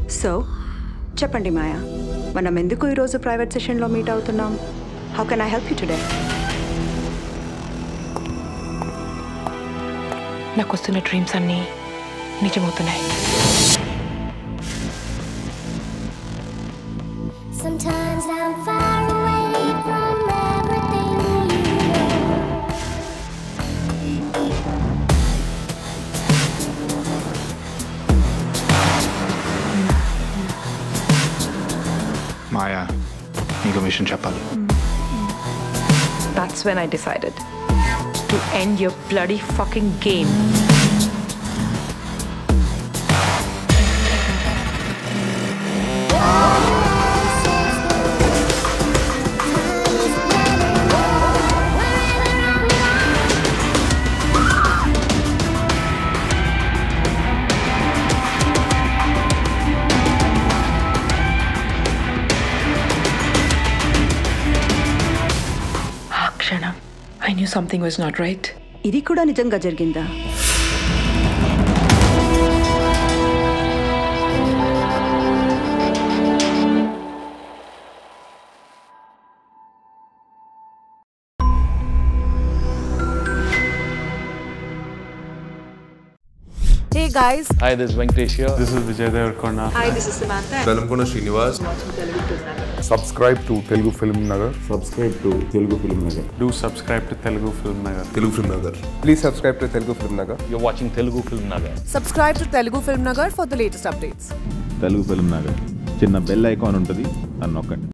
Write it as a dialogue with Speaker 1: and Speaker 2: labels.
Speaker 1: So చెప్పండి మాయా మనం ఎందుకు ఈరోజు ప్రైవేట్ సెషన్లో మీట్ అవుతున్నాం how can I help you today
Speaker 2: నాకు వస్తున్న డ్రీమ్స్ అన్నీ నిజమవుతున్నాయి
Speaker 3: Sometimes I'm far away from everything you know.
Speaker 4: మాయా నీకు విషయం చెప్పాలి
Speaker 2: That's when I decided to end your bloody fucking game. ఆ క్షణం I knew something was not right.
Speaker 1: ఇది కూడా నిజంగా జరిగిందా
Speaker 5: Hey guys,
Speaker 6: Hi, this is Venkatesh here.
Speaker 7: This is Vijay Devarkonda.
Speaker 8: Velankonda Srinivas
Speaker 9: subscribe to Telugu film Nagar
Speaker 10: subscribe to Telugu film Nagar
Speaker 7: Do subscribe to Telugu Film Nagar.
Speaker 8: Telugu film Nagar
Speaker 9: please subscribe to Telugu film Nagar
Speaker 6: You're watching Telugu Film Nagar.
Speaker 5: subscribe to Telugu Film Nagar for the latest updates.
Speaker 10: Telugu film Nagar చిన్న bell icon ఉంటుంది అని నొక్కండి